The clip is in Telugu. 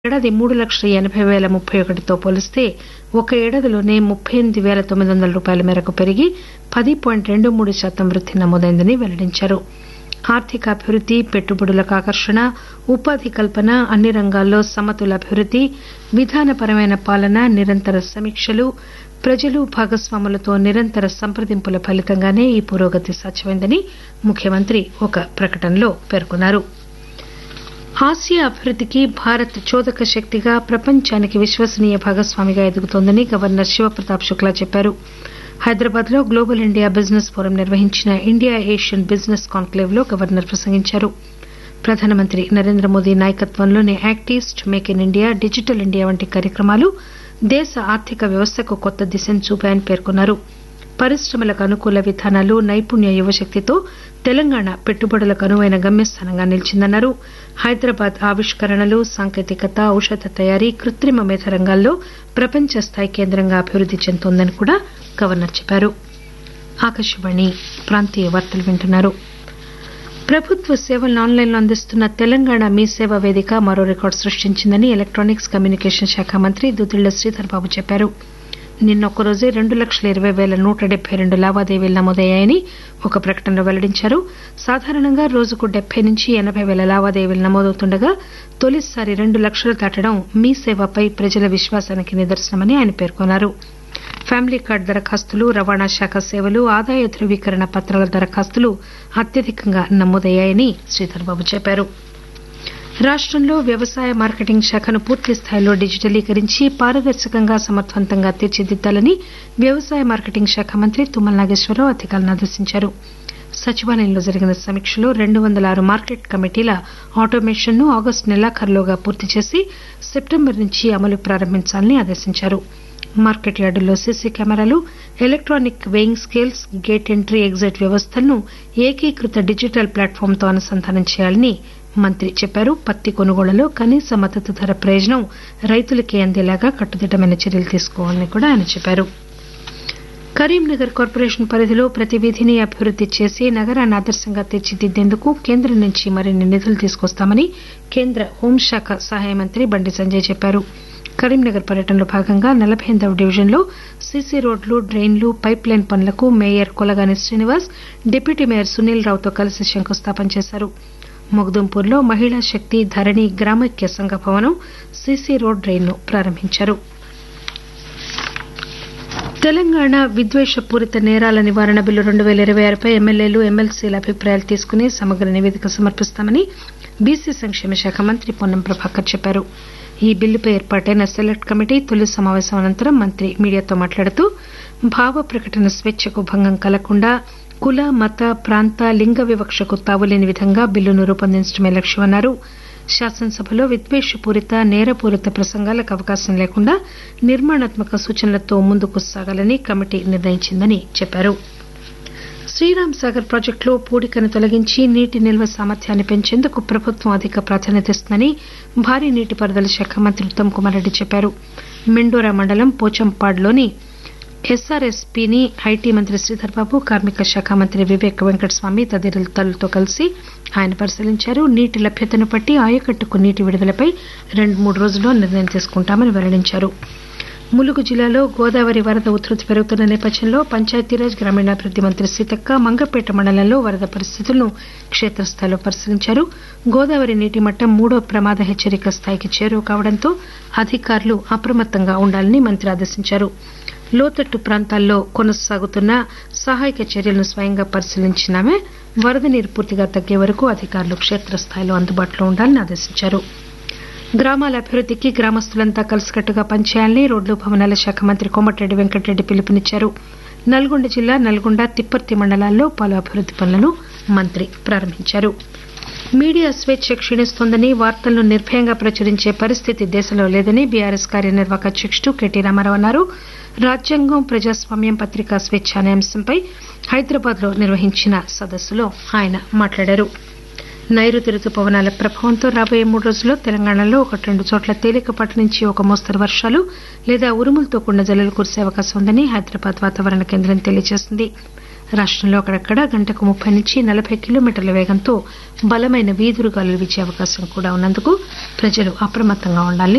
ఏడాది మూడు లక్షల ఎనబై పేల ముప్పై ఒకటితో పోలిస్తే ఒక ఏడాదిలోనే ముప్పై ఎనిమిది పేల తొమ్మిది వందల రూపాయల మేరకు పెరిగి పది పాయింట్ రెండు మూడు శాతం వృద్ది నమోదైందని వెల్లడించారు ఆర్థికాభివృద్ది పెట్టుబడులకు ఆకర్షణ ఉపాధి కల్పన అన్ని రంగాల్లో సమతుల అభివృద్ది విధానపరమైన పాలన నిరంతర సమీక్షలు ప్రజలు భాగస్వాములతో నిరంతర సంప్రదింపుల ఫలితంగానే ఈ పురోగతి సాధ్యమైందని ముఖ్యమంత్రి ఒక ప్రకటనలో పేర్కొన్నారు ఆసియా అభివృద్దికి భారత్ చోదక శక్తిగా ప్రపంచానికి విశ్వసనీయ భాగస్వామిగా ఎదుగుతోందని గవర్నర్ శివప్రతాప్ శుక్లా చెప్పారు హైదరాబాద్ లో గ్లోబల్ ఇండియా బిజినెస్ ఫోరం నిర్వహించిన ఇండియా ఏషియన్ బిజినెస్ కాన్క్లేవ్ లో గవర్నర్ ప్రసంగించారు ప్రధానమంత్రి నరేంద్ర మోదీ నాయకత్వంలోని act east make in India digital India వంటి కార్యక్రమాలు దేశ ఆర్థిక వ్యవస్థకు కొత్త దిశను చూపాయని పేర్కొన్నారు పరిశ్రమలకు అనుకూల విధానాలు నైపుణ్య యువశక్తితో తెలంగాణ పెట్టుబడులకు అనువైన గమ్యస్థానంగా నిలిచిందన్నారు హైదరాబాద్ ఆవిష్కరణలు సాంకేతికత ఔషధ తయారీ కృత్రిమ మేధ రంగాల్లో ప్రపంచ స్థాయి కేంద్రంగా అభివృద్ది చెందుతోందని కూడా గవర్నర్ చెప్పారు ఆకాశవాణి ప్రాంతీయ వార్తలు వింటున్నారు ప్రభుత్వ సేవలను ఆన్లైన్లో అందిస్తున్న తెలంగాణ మీ సేవ వేదిక మరో రికార్డు సృష్టించిందని ఎలక్టానిక్స్ కమ్యూనికేషన్ శాఖ మంత్రి దుద్దిళ్ల శ్రీధర్ బాబు చెప్పారు నిన్న ఒక్కరోజే రెండు లక్షల ఇరవై పేల నూట డెబ్బై రెండు లావాదేవీలు నమోదయ్యాయని ఒక ప్రకటనలో వెల్లడించారు సాధారణంగా రోజుకు డెబ్బై నుంచి ఎనబై పేల లావాదేవీలు నమోదవుతుండగా తొలిసారి రెండు లక్షలు దాటడం మీ సేవపై ప్రజల విశ్వాసానికి నిదర్శనమని ఆయన పేర్కొన్నారు ఫ్యామిలీ కార్డు దరఖాస్తులు రవాణా శాఖ సేవలు ఆదాయ ధృవీకరణ పత్రాల దరఖాస్తులు అత్యధికంగా నమోదయ్యాయని శ్రీధర్బాబు చెప్పారు రాష్టంలో వ్యవసాయ మార్కెటింగ్ శాఖను పూర్తి స్థాయిలో డిజిటలీకరించి పారదర్శకంగా సమర్దవంతంగా తీర్చిదిద్దాలని వ్యవసాయ మార్కెటింగ్ శాఖ మంత్రి తుమ్మల నాగేశ్వరరావు అధికారులను ఆదేశించారు సచివాలయంలో జరిగిన సమీక్షలో రెండు వందల ఆరు మార్కెట్ కమిటీల ఆటోమేషన్ ను ఆగస్టు నెలాఖరులోగా పూర్తి చేసి సెప్టెంబర్ నుంచి అమలు ప్రారంభించాలని ఆదేశించారు మార్కెట్ యార్డుల్లో CC cameras electronic weighing scales gate entry exit వ్యవస్థలను ఏకీకృత డిజిటల్ ప్లాట్ఫామ్ తో అనుసంధానం చేయాలని మంత్రి చెప్పారు పత్తి కొనుగోళ్లలో కనీస మద్దతు ధర ప్రయోజనం రైతులకే అందేలాగా కట్టుదిట్టమైన చర్యలు తీసుకోవాలని కూడా ఆయన చెప్పారు కరీంనగర్ కార్పొరేషన్ పరిధిలో ప్రతి వీధిని అభివృద్ది చేసి నగరాన్ని ఆదర్శంగా తీర్చిదిద్దేందుకు కేంద్రం నుంచి మరిన్ని నిధులు తీసుకొస్తామని కేంద్ర హోంశాఖ సహాయ మంత్రి బండి సంజయ్ చెప్పారు కరీంనగర్ పర్యటనలో భాగంగా నలబై ఎనిమిదవ డివిజన్లో సీసీ రోడ్లు డ్రెయిన్లు పైప్ లైన్ పనులకు mayor Kolagani Srinivas deputy mayor Sunil రావుతో కలిసి శంకుస్థాపన చేశారు మొగదుంపూర్లో మహిళా శక్తి ధరణి గ్రామైక్య సంఘ భవనం సీసీ రోడ్ డ్రెయిన్ ను ప్రారంభించారు తెలంగాణ విద్వేషపూరిత నేరాల నివారణ బిల్లు రెండు పేల ఇరవై ఆరుపై ఎమ్మెల్యేలు ఎమ్మెల్సీల అభిప్రాయాలు తీసుకుని సమగ్ర నివేదిక సమర్పిస్తామని బీసీ సంక్షేమ శాఖ మంత్రి పొన్నం ప్రభాకర్ చెప్పారు ఈ బిల్లుపై ఏర్పాటైన సెలెక్ట్ కమిటీ తొలి సమావేశం అనంతరం మంత్రి మీడియాతో మాట్లాడుతూ భావ ప్రకటన స్వేచ్చకు భంగం కలగకుండా కుల మత ప్రాంత లింగ వివక్షకు తావులేని విధంగా బిల్లును రూపొందించడమే లక్ష్యమన్నారు శాసనసభలో విద్వేషపూరిత నేరపూరిత ప్రసంగాలకు అవకాశం లేకుండా నిర్మాణాత్మక సూచనలతో ముందుకు సాగాలని కమిటీ నిర్ణయించిందని చెప్పారు శ్రీరామ్ సాగర్ ప్రాజెక్టులో పూడికను తొలగించి నీటి నిల్వ సామర్థ్యాన్ని పెంచేందుకు ప్రభుత్వం అధిక ప్రాధాన్యత ఇస్తుందని భారీ నీటిపారుదల శాఖ మంత్రి ఉత్తమ్ కుమార్ రెడ్డి చెప్పారు మెండోరా మండలం పోచంపాడ్లోని ఎస్ఆర్ఎస్పీని ఐటీ మంత్రి శ్రీధర్ బాబు కార్మిక శాఖ మంత్రి వివేక్ వెంకటస్వామి తదితరులతో కలిసి ఆయన పరిశీలించారు నీటి లభ్యతను బట్టి ఆయకట్టుకు నీటి విడుదలపై రెండు మూడు రోజుల్లో నిర్ణయం తీసుకుంటామని వెల్లడించారు ములుగు జిల్లాలో గోదావరి వరద ఉధృతి పెరుగుతున్న నేపథ్యంలో పంచాయతీరాజ్ గ్రామీణాభివృద్ది మంత్రి సీతక్క మంగపేట మండలంలో వరద పరిస్థితులను క్షేత్రస్థాయిలో పరిశీలించారు గోదావరి నీటి మట్టం మూడో ప్రమాద హెచ్చరిక స్థాయికి చేరువ కావడంతో అధికారులు అప్రమత్తంగా ఉండాలని మంత్రి ఆదేశించారు లోతట్టు ప్రాంతాల్లో కొనసాగుతున్న సహాయక చర్యలను స్వయంగా పరిశీలించిన ఆమె వరద నీరు పూర్తిగా తగ్గే వరకు అధికారులు క్షేత్రస్థాయిలో అందుబాటులో ఉండాలని ఆదేశించారు గ్రామాల అభివృద్దికి గ్రామస్తులంతా కలిసికట్టుగా పనిచేయాలని రోడ్లు భవనాల శాఖ మంత్రి కోమటిరెడ్డి వెంకటరెడ్డి పిలుపునిచ్చారు నల్గొండ జిల్లా నల్గొండ తిప్పర్తి మండలాల్లో పలు అభివృద్ది పనులను మంత్రి ప్రారంభించారు మీడియా స్వేచ్ఛ క్షీణిస్తోందని వార్తలను నిర్భయంగా ప్రచురించే పరిస్థితి దేశంలో లేదని బీఆర్ఎస్ కార్యనిర్వాహక అధ్యకుడు కెటీ రామారావు అన్నారు రాజ్యాంగం ప్రజాస్వామ్యం పత్రికా స్వేచ్ఛ అనే అంశంపై హైదరాబాద్ లో నిర్వహించిన సదస్సులో ఆయన మాట్లాడారు నైరుతి రుతుపవనాల ప్రభావంతో రాబోయే మూడు రోజుల్లో తెలంగాణలో ఒకటి రెండు చోట్ల తేలికపాటి నుంచి ఒక మోస్తరు వర్షాలు లేదా ఉరుములతో కూడిన జల్లులు కురిసే అవకాశం ఉందని హైదరాబాద్ వాతావరణ కేంద్రం తెలియజేసింది రాష్టంలో అక్కడక్కడ గంటకు ముప్పై నుంచి నలభై కిలోమీటర్ల వేగంతో బలమైన వీధురుగాలులు వీచే అవకాశం కూడా ఉన్నందుకు ప్రజలు అప్రమత్తంగా ఉండాలని